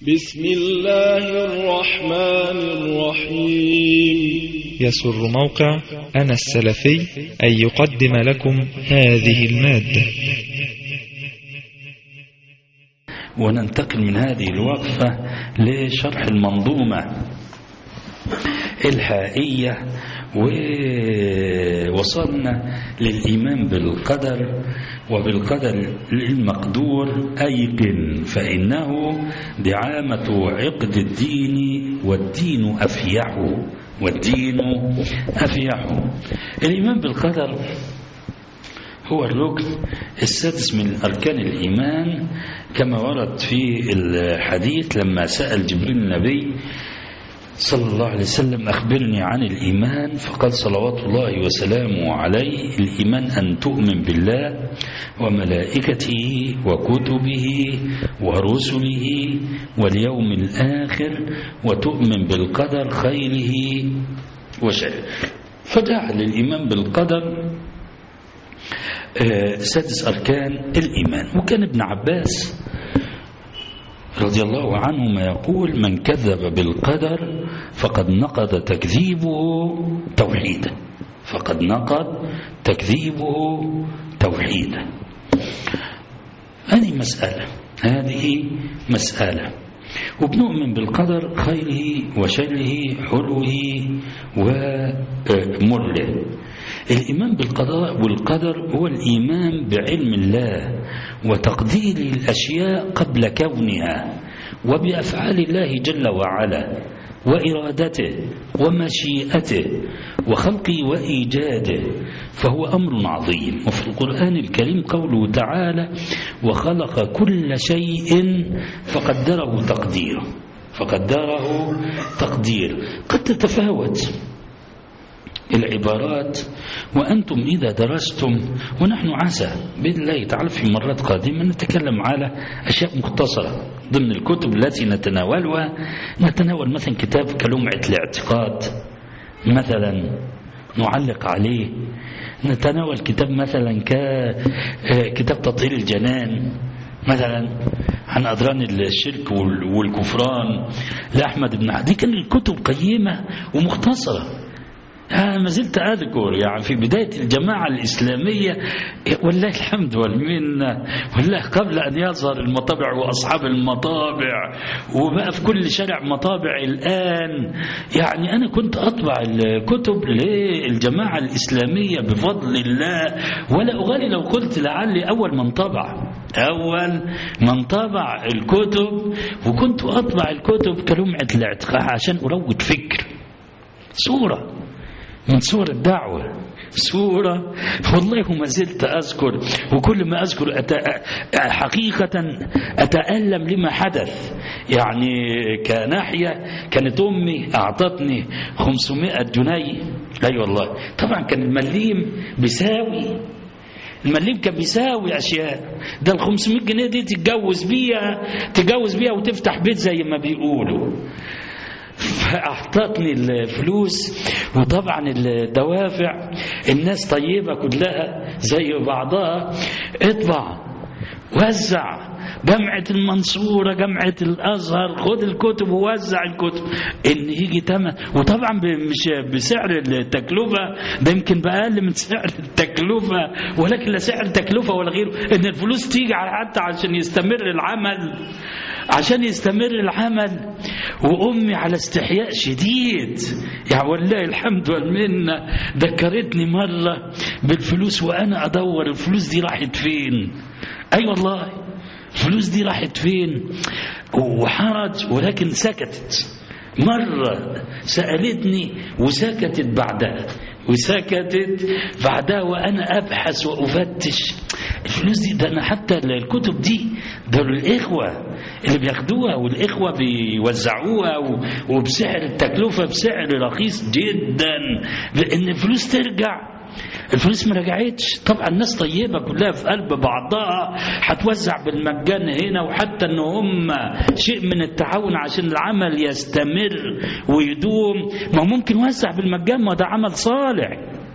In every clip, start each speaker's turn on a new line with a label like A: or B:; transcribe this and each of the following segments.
A: بسم الله الرحمن الرحيم
B: يسر موقع أنا السلفي أن يقدم لكم هذه المادة
C: وننتقل من هذه الوقفة لشرح المنظومة الحائية ووصلنا للإيمان بالقدر وبالقدر المقدور أيقن فإنه دعامة عقد الدين والدين أفيح والدين أفيح الإيمان بالقدر هو الركن السادس من أركان الإيمان كما ورد في الحديث لما سأل جبريل النبي صلى الله عليه وسلم أخبرني عن الإيمان فقال صلوات الله وسلامه عليه الإيمان أن تؤمن بالله وملائكته وكتبه ورسله واليوم الآخر وتؤمن بالقدر خيره وشره فجعل الإيمان بالقدر سادس أركان الإيمان وكان ابن عباس رضي الله عنهما يقول من كذب بالقدر فقد نقض تكذيبه توحيدا فقد نقض تكذيبه توحيدا هذه مسألة هذه مسألة وبنؤمن بالقدر خيره وشره حلوه ومره الإيمان بالقضاء والقدر هو الإيمان بعلم الله وتقدير الأشياء قبل كونها وبأفعال الله جل وعلا وإرادته ومشيئته وخلقه وإيجاده فهو أمر عظيم وفي القرآن الكريم قوله تعالى وخلق كل شيء فقدره تقديره فقدره تقدير قد تتفاوت العبارات وأنتم إذا درستم ونحن عسى بإذن الله تعالى في مرات قادمة نتكلم على أشياء مختصرة ضمن الكتب التي نتناولها نتناول مثلا كتاب كلمعة الاعتقاد مثلا نعلق عليه نتناول كتاب مثلا كتاب تطهير الجنان مثلا عن أدران الشرك والكفران لأحمد بن عدي كان الكتب قيمة ومختصرة أنا ما زلت أذكر يعني في بداية الجماعة الإسلامية والله الحمد والمنة والله قبل أن يظهر المطابع وأصحاب المطابع وبقى في كل شارع مطابع الآن يعني أنا كنت أطبع الكتب للجماعة الإسلامية بفضل الله ولا أغالي لو قلت لعلي أول من طبع أول من طبع الكتب وكنت أطبع الكتب كلمعة الاعتقاد عشان أروج فكر صورة من صور الدعوة صورة والله ما زلت أذكر وكل ما أذكر أت... حقيقة أتألم لما حدث يعني كناحية كانت أمي أعطتني 500 جنيه أي أيوة والله طبعا كان المليم بيساوي المليم كان بيساوي أشياء ده ال 500 جنيه دي تتجوز بيها تتجوز بيها وتفتح بيت زي ما بيقولوا فأعطتني الفلوس وطبعا الدوافع الناس طيبة كلها زي بعضها اطبع وزع جامعة المنصورة جامعة الأزهر خد الكتب ووزع الكتب إن يجي تمن وطبعا مش بسعر التكلفة ده يمكن بأقل من سعر التكلفة ولكن لا سعر تكلفة ولا غيره إن الفلوس تيجي حتى عشان يستمر العمل عشان يستمر العمل وأمي على استحياء شديد يعني والله الحمد والمنة ذكرتني مرة بالفلوس وأنا أدور الفلوس دي راحت فين أي أيوة والله الفلوس دي راحت فين وحرج ولكن سكتت مرة سألتني وسكتت بعدها وسكتت بعدها وأنا أبحث وأفتش الفلوس دي ده أنا حتى الكتب دي ده الإخوة اللي بياخدوها والإخوة بيوزعوها وبسعر التكلفة بسعر رخيص جدا لأن الفلوس ترجع الفلوس ما رجعتش طبعا الناس طيبة كلها في قلب بعضها هتوزع بالمجان هنا وحتى ان هم شيء من التعاون عشان العمل يستمر ويدوم ما ممكن يوزع بالمجان ما ده عمل صالح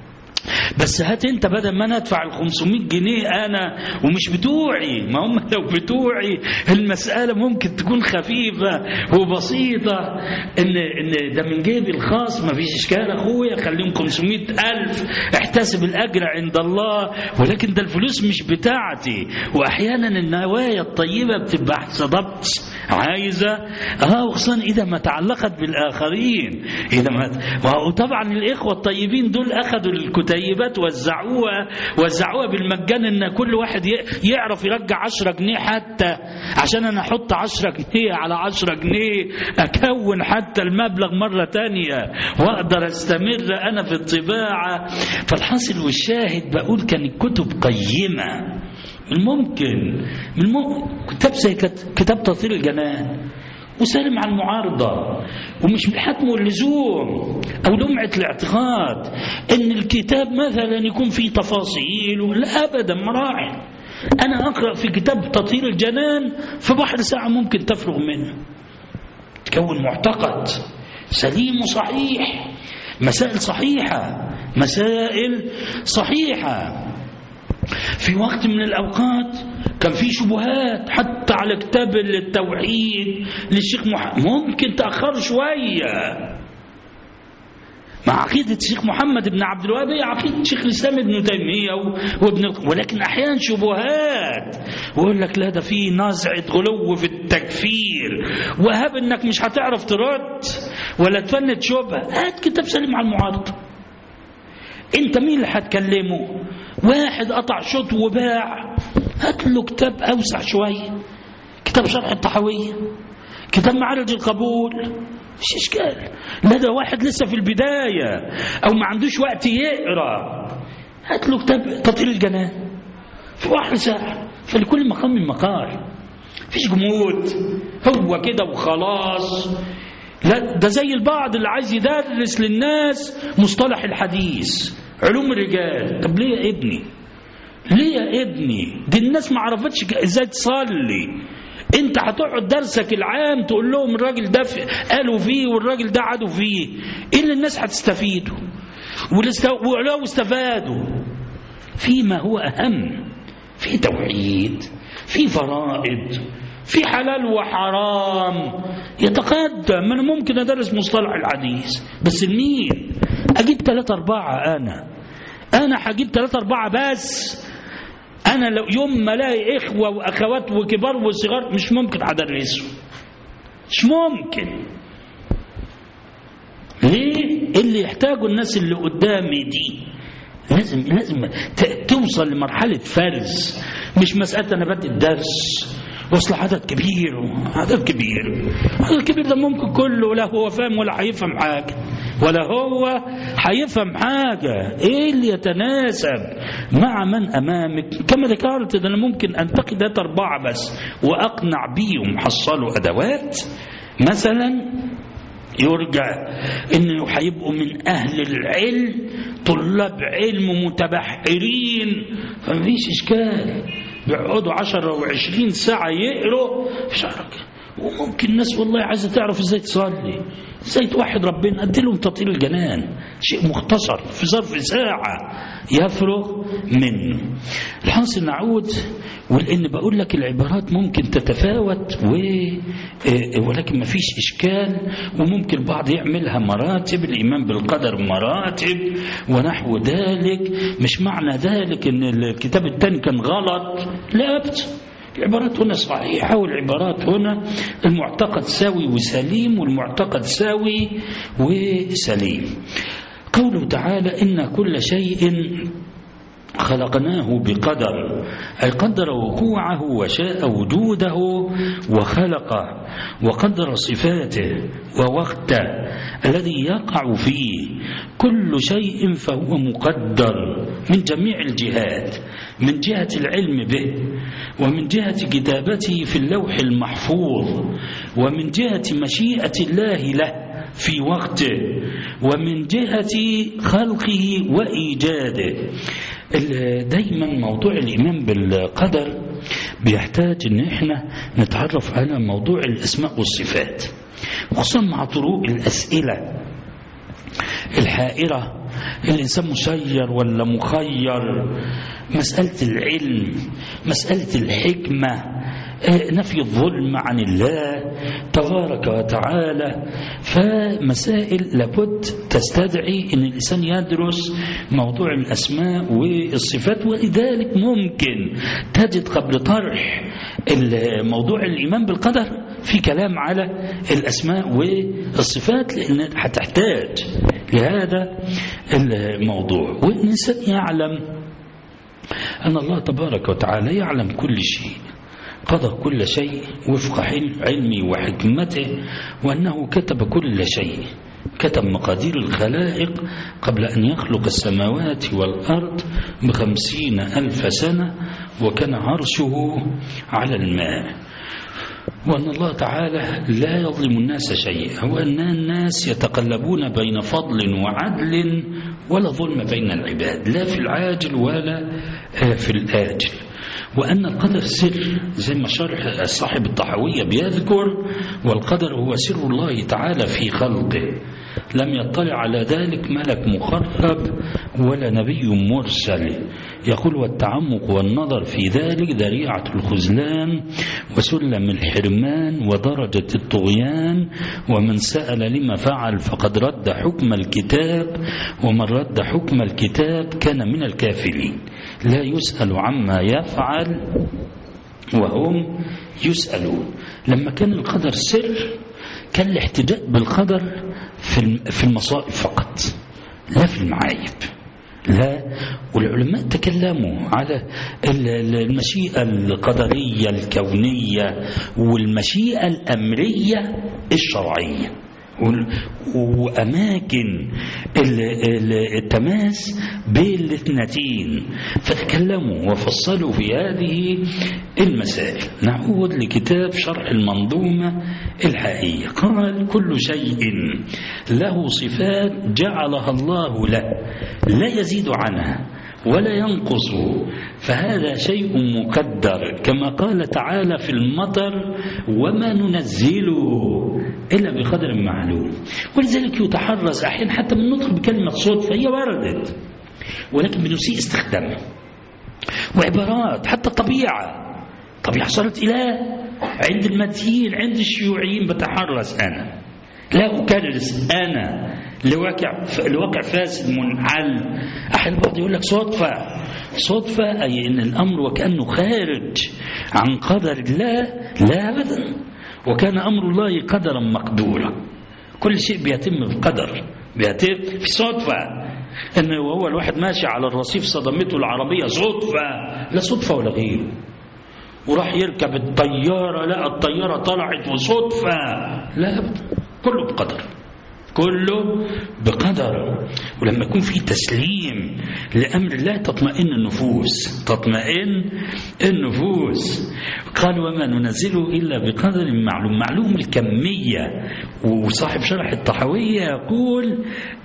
C: بس هات انت بدل ما انا ادفع ال 500 جنيه انا ومش بتوعي ما هم لو بتوعي المساله ممكن تكون خفيفه وبسيطه ان ان ده من جيبي الخاص ما فيش اشكال اخويا خليهم 500 الف احتسب الاجر عند الله ولكن ده الفلوس مش بتاعتي واحيانا النوايا الطيبه بتبقى صدقت عايزه اه وخصوصا اذا ما تعلقت بالاخرين اذا ما وطبعا الاخوه الطيبين دول اخذوا الكتيبات وزعوها وزعوها بالمجان ان كل واحد يعرف يرجع 10 جنيه حتى عشان انا احط 10 جنيه على 10 جنيه اكون حتى المبلغ مره تانية واقدر استمر انا في الطباعه فالحاصل والشاهد بقول كان الكتب قيمه من ممكن من ممكن كتاب زي كتاب تطهير الجنان وسالم عن المعارضة ومش بالحتم واللزوم أو لمعة الاعتقاد إن الكتاب مثلا يكون فيه تفاصيل لا أبدا مراحل أنا أقرأ في كتاب تطهير الجنان في بحر ساعة ممكن تفرغ منه تكون معتقد سليم وصحيح مسائل صحيحة مسائل صحيحة في وقت من الأوقات كان في شبهات حتى على كتاب التوحيد للشيخ محمد ممكن تأخر شوية مع عقيدة الشيخ محمد بن عبد الوهاب هي عقيدة الشيخ الإسلام ابن تيمية وابن ولكن أحيانا شبهات ويقول لك لا ده في نزعة غلو في التكفير وهاب إنك مش هتعرف ترد ولا تفند شبهة هات كتاب سليم على المعارضة أنت مين اللي هتكلمه؟ واحد قطع شوط وباع هات له كتاب أوسع شوية كتاب شرح الطحاوية كتاب معالج القبول مش إشكال لا ده واحد لسه في البداية أو ما عندوش وقت يقرأ هات له كتاب تطهير الجنان في واحد ساعة فلكل مقام مقال فيش جمود هو كده وخلاص لا ده زي البعض اللي عايز يدرس للناس مصطلح الحديث علوم الرجال طب ليه يا ابني ليه يا ابني دي الناس ما عرفتش ازاي تصلي انت هتقعد درسك العام تقول لهم الراجل ده قالوا فيه والراجل ده عادوا فيه ايه اللي الناس هتستفيدوا ولو استفادوا فيما هو اهم في توحيد في فرائض في حلال وحرام يتقدم ما انا ممكن ادرس مصطلح الحديث بس لمين اجيب ثلاثة اربعة انا انا هجيب ثلاثة اربعة بس انا لو يوم ما الاقي اخوة واخوات وكبار وصغار مش ممكن ادرسه مش ممكن ليه اللي يحتاجوا الناس اللي قدامي دي لازم لازم توصل لمرحلة فرز مش مسألة أنا بدي الدرس وصل عدد كبير عدد كبير عدد كبير ده ممكن كله لا هو فاهم ولا هيفهم حاجة ولا هو هيفهم حاجة ايه اللي يتناسب مع من امامك كما ذكرت ده انا ممكن انتقي ذات اربعة بس واقنع بيهم حصلوا ادوات مثلا يرجع انه هيبقوا من اهل العلم طلاب علم متبحرين فمفيش اشكال بيقعدوا عشرة وعشرين ساعة يقروا في شعرك وممكن الناس والله عايزة تعرف ازاي تصلي ازاي توحد ربنا ادي لهم تطهير الجنان شيء مختصر في ظرف ساعة يفرغ منه الحاصل نعود ولان بقول لك العبارات ممكن تتفاوت و... ولكن ما فيش اشكال وممكن البعض يعملها مراتب الايمان بالقدر مراتب ونحو ذلك مش معنى ذلك ان الكتاب الثاني كان غلط لا ابدا العبارات هنا صحيحة والعبارات هنا المعتقد ساوي وسليم والمعتقد ساوي وسليم قوله تعالى إن كل شيء خلقناه بقدر أي قدر وقوعه وشاء وجوده وخلقه وقدر صفاته ووقته الذي يقع فيه كل شيء فهو مقدر من جميع الجهات من جهة العلم به ومن جهة كتابته في اللوح المحفوظ ومن جهة مشيئة الله له في وقته ومن جهة خلقه وإيجاده دايما موضوع الإيمان بالقدر بيحتاج ان احنا نتعرف على موضوع الاسماء والصفات خصوصا مع طرق الاسئله الحائره الإنسان مسير ولا مخير مسألة العلم مسألة الحكمة نفي الظلم عن الله تبارك وتعالى فمسائل لابد تستدعي ان الانسان يدرس موضوع الاسماء والصفات ولذلك ممكن تجد قبل طرح موضوع الايمان بالقدر في كلام على الاسماء والصفات لان هتحتاج لهذا الموضوع والانسان يعلم ان الله تبارك وتعالى يعلم كل شيء قضى كل شيء وفق علمه وحكمته وأنه كتب كل شيء كتب مقادير الخلائق قبل أن يخلق السماوات والأرض بخمسين ألف سنة وكان عرشه على الماء وأن الله تعالى لا يظلم الناس شيئا وأن الناس يتقلبون بين فضل وعدل ولا ظلم بين العباد لا في العاجل ولا في الآجل وأن القدر سر زي ما شرح صاحب الطحوية بيذكر والقدر هو سر الله تعالى في خلقه لم يطلع على ذلك ملك مخرب ولا نبي مرسل يقول والتعمق والنظر في ذلك ذريعة الخذلان وسلم الحرمان ودرجة الطغيان ومن سأل لما فعل فقد رد حكم الكتاب ومن رد حكم الكتاب كان من الكافرين لا يسأل عما يفعل وهم يسألون لما كان القدر سر كان الاحتجاج بالقدر في المصائب فقط لا في المعايب لا والعلماء تكلموا على المشيئة القدرية الكونية والمشيئة الأمرية الشرعية وأماكن التماس بين الاثنتين فتكلموا وفصلوا في هذه المسائل نعود لكتاب شرح المنظومة الحائية قال كل شيء له صفات جعلها الله له لا يزيد عنها ولا ينقص فهذا شيء مقدر كما قال تعالى في المطر وما ننزله إلا بقدر معلوم ولذلك يتحرز أحيانا حتى من نطق بكلمة صوت فهي وردت ولكن بنسيء استخدامها وعبارات حتى الطبيعة طبيعة صارت إله عند الماديين عند الشيوعيين بتحرز أنا لا أكرس أنا لواقع لواقع فاسد منحل أحد البعض يقول لك صدفة صدفة أي أن الأمر وكأنه خارج عن قدر الله لا أبدا وكان أمر الله قدرا مقدورا كل شيء بيتم بقدر بيتم في صدفة أن وهو الواحد ماشي على الرصيف صدمته العربية صدفة لا صدفة ولا غيره وراح يركب الطيارة لا الطيارة طلعت وصدفة لا أبدا كله بقدر كله بقدر ولما يكون في تسليم لأمر الله تطمئن النفوس تطمئن النفوس قال وما ننزله إلا بقدر معلوم معلوم الكمية وصاحب شرح الطحوية يقول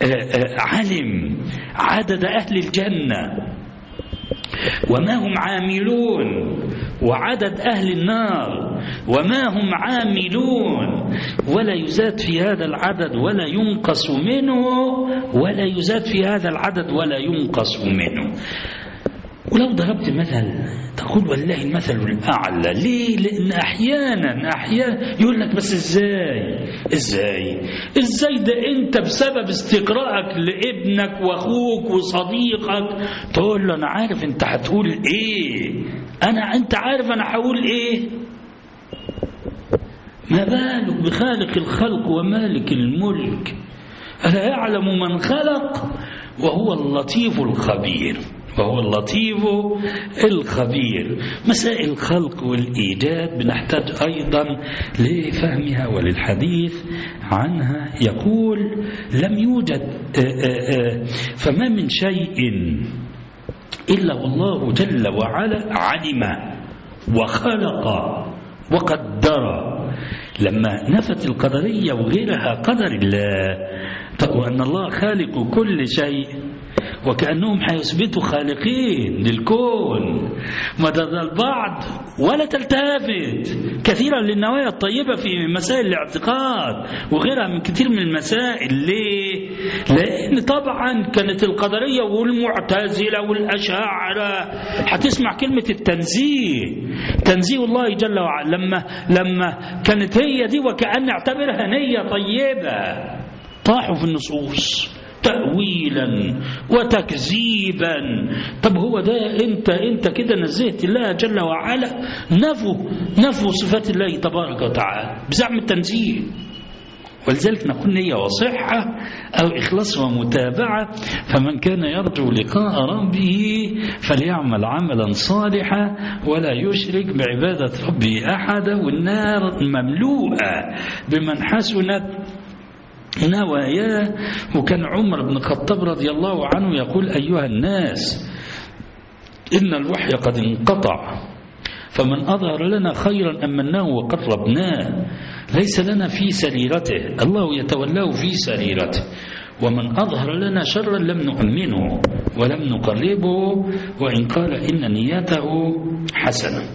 C: علم عدد أهل الجنة وما هم عاملون وعدد أهل النار وما هم عاملون ولا يزاد في هذا العدد ولا ينقص منه ولا يزاد في هذا العدد ولا ينقص منه ولو ضربت مثل تقول والله المثل الأعلى ليه لأن أحيانا أحيانا يقول لك بس إزاي إزاي إزاي ده أنت بسبب استقراءك لابنك وأخوك وصديقك تقول له أنا عارف أنت هتقول إيه أنا أنت عارف أنا هقول إيه ما بالك بخالق الخلق ومالك الملك ألا يعلم من خلق وهو اللطيف الخبير وهو اللطيف الخبير مسائل الخلق والإيجاد بنحتاج أيضا لفهمها وللحديث عنها يقول لم يوجد فما من شيء إلا والله جل وعلا علم وخلق وقدر لما نفت القدرية وغيرها قدر الله وأن الله خالق كل شيء وكأنهم هيثبتوا خالقين للكون مدى البعض ولا تلتفت كثيرا للنوايا الطيبة في مسائل الاعتقاد وغيرها من كثير من المسائل ليه؟ لأن طبعا كانت القدرية والمعتزلة والأشاعرة هتسمع كلمة التنزيه تنزيه الله جل وعلا لما لما كانت هي دي وكأن اعتبرها نية طيبة طاحوا في النصوص تأويلا وتكذيبا طب هو ده انت انت كده نزهت الله جل وعلا نفوا نفوا صفات الله تبارك وتعالى بزعم التنزيه ولذلك نقول نية وصحة أو إخلاص ومتابعة فمن كان يرجو لقاء ربه فليعمل عملا صالحا ولا يشرك بعبادة ربه أحدا والنار مملوءة بمن حسنت نواياه وكان عمر بن الخطاب رضي الله عنه يقول أيها الناس إن الوحي قد انقطع فمن أظهر لنا خيرا أمناه وقربناه ليس لنا في سريرته الله يتولاه في سريرته ومن أظهر لنا شرا لم نؤمنه ولم نقربه وإن قال إن نيته حسنة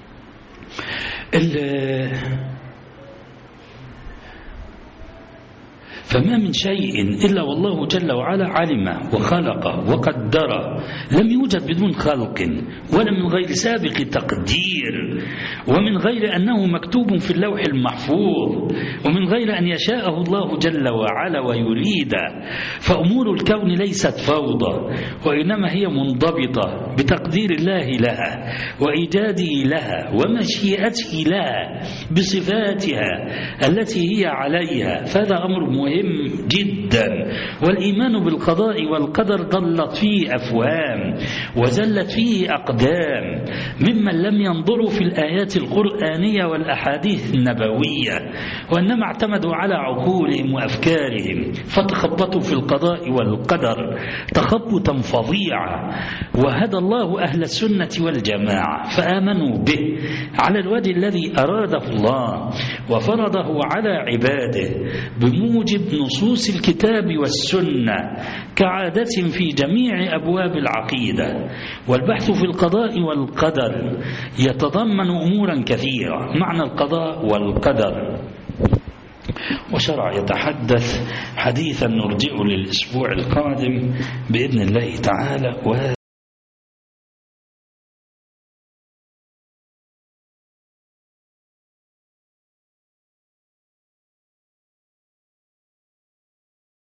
C: فما من شيء إلا والله جل وعلا علم وخلق وقدر لم يوجد بدون خلق ولا من غير سابق تقدير ومن غير أنه مكتوب في اللوح المحفوظ ومن غير أن يشاءه الله جل وعلا ويريد فأمور الكون ليست فوضى وإنما هي منضبطة بتقدير الله لها وإيجاده لها ومشيئته لها بصفاتها التي هي عليها فهذا أمر مهم جدا والإيمان بالقضاء والقدر ضلت فيه أفوام وزلت فيه أقدام ممن لم ينظروا في الآيات القرآنية والأحاديث النبوية وإنما اعتمدوا على عقولهم وأفكارهم فتخبطوا في القضاء والقدر تخبطا فظيعا وهدى الله أهل السنة والجماعة فآمنوا به على الوجه الذي أراده الله وفرضه على عباده بموجب نصوص الكتاب والسنة كعادة في جميع أبواب العقيدة والبحث في القضاء والقدر يتضمن أمورا كثيرة معنى القضاء والقدر وشرع يتحدث حديثا نرجئ للأسبوع القادم بإذن الله تعالى